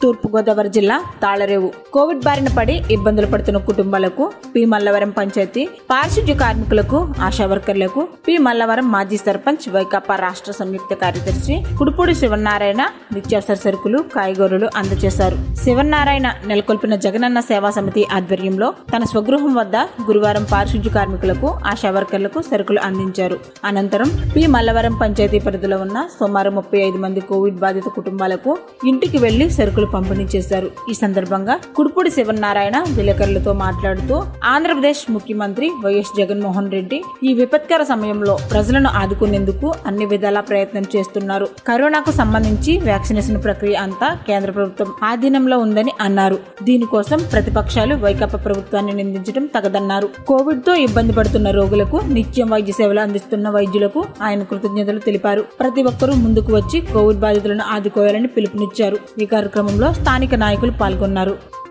తూర్పుగోదావరి జిల్లా తాళరేవు కోవిడ్ బారిన పడి ఇబ్బందులు పడుతున్న కుటుంబాలకు పి మల్లవరం పంచాయతీ పారిశుద్ధ్య కార్మికులకు ఆశా వర్కర్లకు పి మల్లవరం మాజీ సర్పంచ్ వైకాపా రాష్ట్ర సంయుక్త కార్యదర్శి కుడుపూడి శివనారాయణ నిత్యావసర సరుకులు కాయగూరలు అందజేశారు శివనారాయణ నెలకొల్పిన జగనన్న సేవా సమితి ఆధ్వర్యంలో తన స్వగృహం వద్ద గురువారం పారిశుద్ధ్య కార్మికులకు ఆశా వర్కర్లకు సరుకులు అందించారు అనంతరం పి మల్లవరం పంచాయతీ పరిధిలో ఉన్న సుమారు ముప్పై ఐదు మంది కోవిడ్ బాధిత కుటుంబాలకు ఇంటికి వెళ్లి సరుకులు పంపిణీ చేశారు ఈ సందర్భంగా కుడుపూడి శివనారాయణ విలేకరులతో మాట్లాడుతూ ఆంధ్రప్రదేశ్ ముఖ్యమంత్రి వైఎస్ జగన్మోహన్ రెడ్డి ఈ విపత్కర సమయంలో ప్రజలను ఆదుకునేందుకు అన్ని విధాలా ప్రయత్నం చేస్తున్నారు కరోనాకు సంబంధించి వ్యాక్సినేషన్ ప్రక్రియ అంతా కేంద్ర ప్రభుత్వం ఆధీనంలో ఉందని అన్నారు దీనికోసం ప్రతిపక్షాలు వైకాపా ప్రభుత్వాన్ని నిందించడం తగదన్నారు కోవిడ్ తో ఇబ్బంది పడుతున్న రోగులకు నిత్యం వైద్య సేవలు అందిస్తున్న వైద్యులకు ఆయన కృతజ్ఞతలు తెలిపారు ప్రతి ఒక్కరూ ముందుకు వచ్చి కోవిడ్ బాధితులను ఆదుకోవాలని పిలుపునిచ్చారు ఈ కార్యక్రమంలో స్థానిక నాయకులు పాల్గొన్నారు